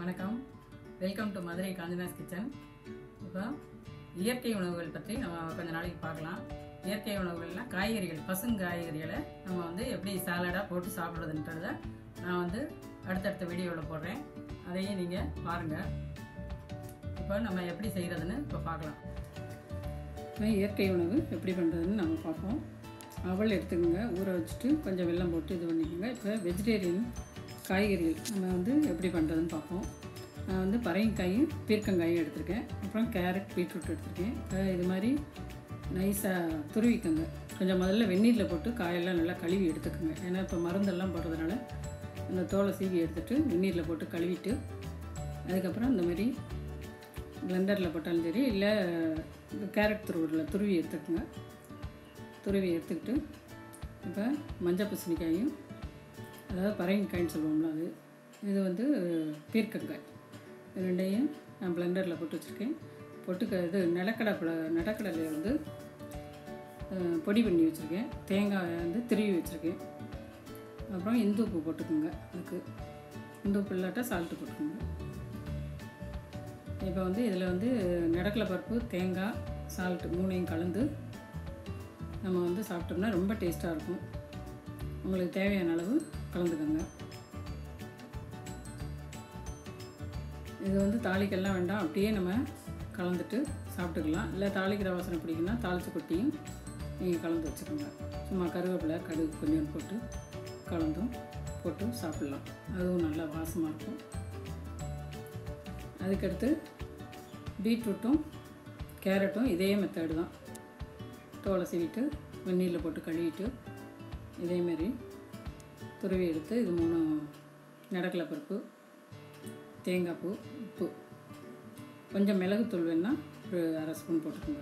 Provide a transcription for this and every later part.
வணக்கம் welcome to Madurai Kanchana's kitchen இப்போ இயற்கை உணவுகள் பற்றி நம்ம கொஞ்ச நாளைக்கு பார்க்கலாம் இயற்கை உணவுகள்லாம் காய்கறிகள் பசுங்காய்கறிகளை நம்ம வந்து எப்படி சாலடாக போட்டு சாப்பிட்றதுன்றத நான் வந்து அடுத்தடுத்த வீடியோவில் போடுறேன் அதையும் நீங்கள் பாருங்கள் இப்போ நம்ம எப்படி செய்கிறதுன்னு இப்போ பார்க்கலாம் இப்போ இயற்கை உணவு எப்படி பண்ணுறதுன்னு நம்ம பார்ப்போம் அவல் எடுத்துக்கோங்க ஊற வச்சுட்டு கொஞ்சம் வெல்லம் போட்டு இது பண்ணிக்கோங்க இப்போ வெஜிடேரியன் காய்கறிகள் நம்ம வந்து எப்படி பண்ணுறதுன்னு பார்ப்போம் நான் வந்து பரங்கிக்காயும் பீர்க்கங்காயும் எடுத்திருக்கேன் அப்புறம் கேரட் பீட்ரூட் எடுத்திருக்கேன் இப்போ இது மாதிரி நைஸாக துருவிக்கோங்க கொஞ்சம் முதல்ல வெந்நீரில் போட்டு காயெல்லாம் நல்லா கழுவி எடுத்துக்கோங்க ஏன்னா இப்போ மருந்தெல்லாம் போடுறதுனால அந்த தோலை சீவி எடுத்துட்டு வெந்நீரில் போட்டு கழுவிட்டு அதுக்கப்புறம் இந்த மாதிரி பிளெண்டரில் போட்டாலும் சரி இல்லை கேரட் துருவரில் துருவி எடுத்துக்கோங்க துருவி எடுத்துக்கிட்டு இப்போ மஞ்சள் பூசணிக்காயும் அதாவது பரங்கிக்காய்ன்னு சொல்லுவோம்ல அது இது வந்து பீர்க்கங்காய் இது ரெண்டையும் நான் பிளெண்டரில் போட்டு வச்சுருக்கேன் பொட்டுக்க இது நிலக்கடை பழ நிலக்கடலையை வந்து அஹ், பொடி பண்ணி வச்சுருக்கேன் தேங்காயை வந்து திருவி வச்சுருக்கேன் அப்புறம் இந்துப்பு போட்டுக்கோங்க அதுக்கு இந்துப்பு இல்லாட்டா சால்ட்டு போட்டுக்கோங்க இப்போ வந்து இதில் வந்து நடக்கலை பருப்பு தேங்காய் சால்ட்டு மூணையும் கலந்து நம்ம வந்து சாப்பிட்டோம்னா ரொம்ப டேஸ்ட்டாக இருக்கும் உங்களுக்கு தேவையான அளவு கலந்துக்கோங்க இது வந்து தாளிக்கெல்லாம் வேண்டாம் அப்படியே நம்ம கலந்துட்டு சாப்பிட்டுக்கலாம் இல்லை தாளிக்கிற வாசனை பிடிக்குன்னா தாளிச்சு கொட்டியும் நீங்கள் கலந்து வச்சுக்கோங்க சும்மா கருவேப்பிலை கடுகு கொஞ்சம் போட்டு கலந்தும் போட்டு சாப்பிட்லாம் அதுவும் நல்லா வாசமாக இருக்கும் அதுக்கடுத்து பீட்ரூட்டும் கேரட்டும் இதே மெத்தடு தான் தோலை சீவிட்டு வெந்நீரில் போட்டு கழுவிட்டு இதேமாரி துருவி எடுத்து இது மூணு நடக்கலை பருப்பு தேங்காய் பூ உப்பு கொஞ்சம் மிளகுத்தூள் வேணால் ஒரு அரை ஸ்பூன் போட்டுக்கோங்க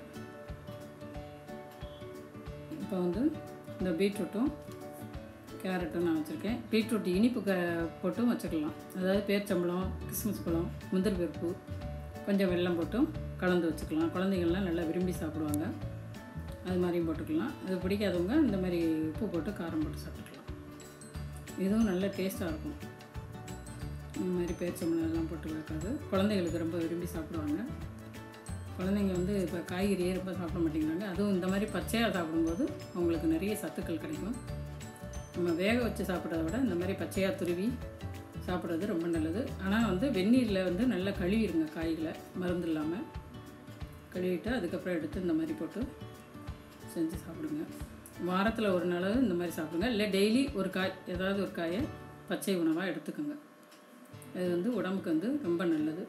இப்போ வந்து இந்த பீட்ரூட்டும் கேரட்டும் நான் வச்சுருக்கேன் பீட்ரூட் இனிப்பு க போட்டும் வச்சுக்கலாம் அதாவது பேர்ச்சம்பழம் கிஸ்மிஸ் பழம் முந்திரி பருப்பு கொஞ்சம் வெல்லம் போட்டும் கலந்து வச்சுக்கலாம் குழந்தைங்கள்லாம் நல்லா விரும்பி சாப்பிடுவாங்க அது மாதிரியும் போட்டுக்கலாம் அது பிடிக்காதவங்க இந்த மாதிரி உப்பு போட்டு காரம் போட்டு சாப்பிட்டுக்கலாம் இதுவும் நல்ல டேஸ்ட்டாக இருக்கும் இந்த மாதிரி பேரிச்சம்பழம் எல்லாம் போட்டு வைக்காது குழந்தைங்களுக்கு ரொம்ப விரும்பி சாப்பிடுவாங்க குழந்தைங்க வந்து இப்போ காய்கறியே ரொம்ப சாப்பிட மாட்டேங்கிறாங்க அதுவும் இந்த மாதிரி பச்சையாக சாப்பிடும்போது அவங்களுக்கு நிறைய சத்துக்கள் கிடைக்கும் நம்ம வேக வச்சு சாப்பிட்றத விட இந்த மாதிரி பச்சையாக துருவி சாப்பிட்றது ரொம்ப நல்லது ஆனால் வந்து வெந்நீரில் வந்து நல்லா கழுவிடுங்க காய்களை மருந்து இல்லாமல் கழுவிட்டு அதுக்கப்புறம் எடுத்து இந்த மாதிரி போட்டு செஞ்சு சாப்பிடுங்க வாரத்தில் ஒரு நாள் இந்த மாதிரி சாப்பிடுங்க இல்லை டெய்லி ஒரு காய் ஏதாவது ஒரு காயை பச்சை உணவாக எடுத்துக்கோங்க இது வந்து உடம்புக்கு வந்து ரொம்ப நல்லது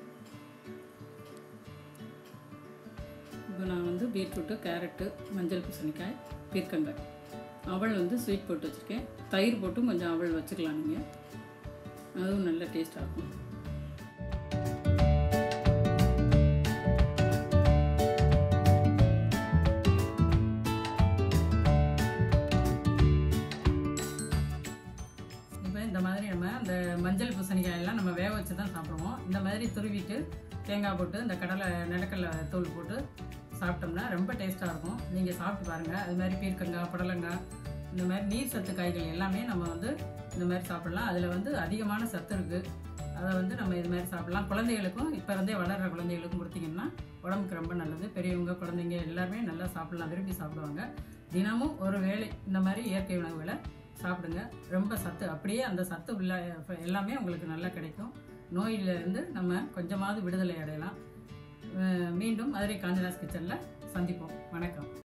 இப்போ நான் வந்து பீட்ரூட்டு கேரட்டு மஞ்சள் பூசணிக்காய் பீர்க்கங்காய் அவள் வந்து ஸ்வீட் போட்டு வச்சுருக்கேன் தயிர் போட்டும் கொஞ்சம் அவள் வச்சுக்கலாம் நீங்கள் அதுவும் நல்ல டேஸ்ட்டாக இருக்கும் இப்போ இந்த மாதிரி நம்ம இந்த மஞ்சள் பூசணிக்காய் எல்லாம் நம்ம வேக வச்சு தான் சாப்பிடுவோம் இந்த மாதிரி துருவிட்டு தேங்காய் போட்டு இந்த கடலை நிலக்கடலை தூள் போட்டு சாப்பிட்டோம்னா ரொம்ப டேஸ்ட்டாக இருக்கும் நீங்கள் சாப்பிட்டு பாருங்கள் அது மாதிரி பீர்க்கங்காய் புடலங்காய் இந்த மாதிரி நீர் சத்து காய்கள் எல்லாமே நம்ம வந்து இந்த மாதிரி சாப்பிடலாம் அதில் வந்து அதிகமான சத்து இருக்குது அதை வந்து நம்ம இது மாதிரி சாப்பிடலாம் குழந்தைகளுக்கும் இப்போ இருந்தே வளர்கிற குழந்தைகளுக்கும் கொடுத்தீங்கன்னா உடம்புக்கு ரொம்ப நல்லது பெரியவங்க குழந்தைங்க எல்லாருமே நல்லா சாப்பிடலாம் விரும்பி சாப்பிடுவாங்க தினமும் ஒரு வேளை இந்த மாதிரி இயற்கை உணவுகளை சாப்பிடுங்க ரொம்ப சத்து அப்படியே அந்த சத்து உள்ள எல்லாமே உங்களுக்கு நல்லா கிடைக்கும் நோயிலிருந்து நம்ம கொஞ்சமாவது விடுதலை அடையலாம் அஹ் மீண்டும் மதுரை காஞ்சனாஸ் கிச்சனில் சந்திப்போம் வணக்கம்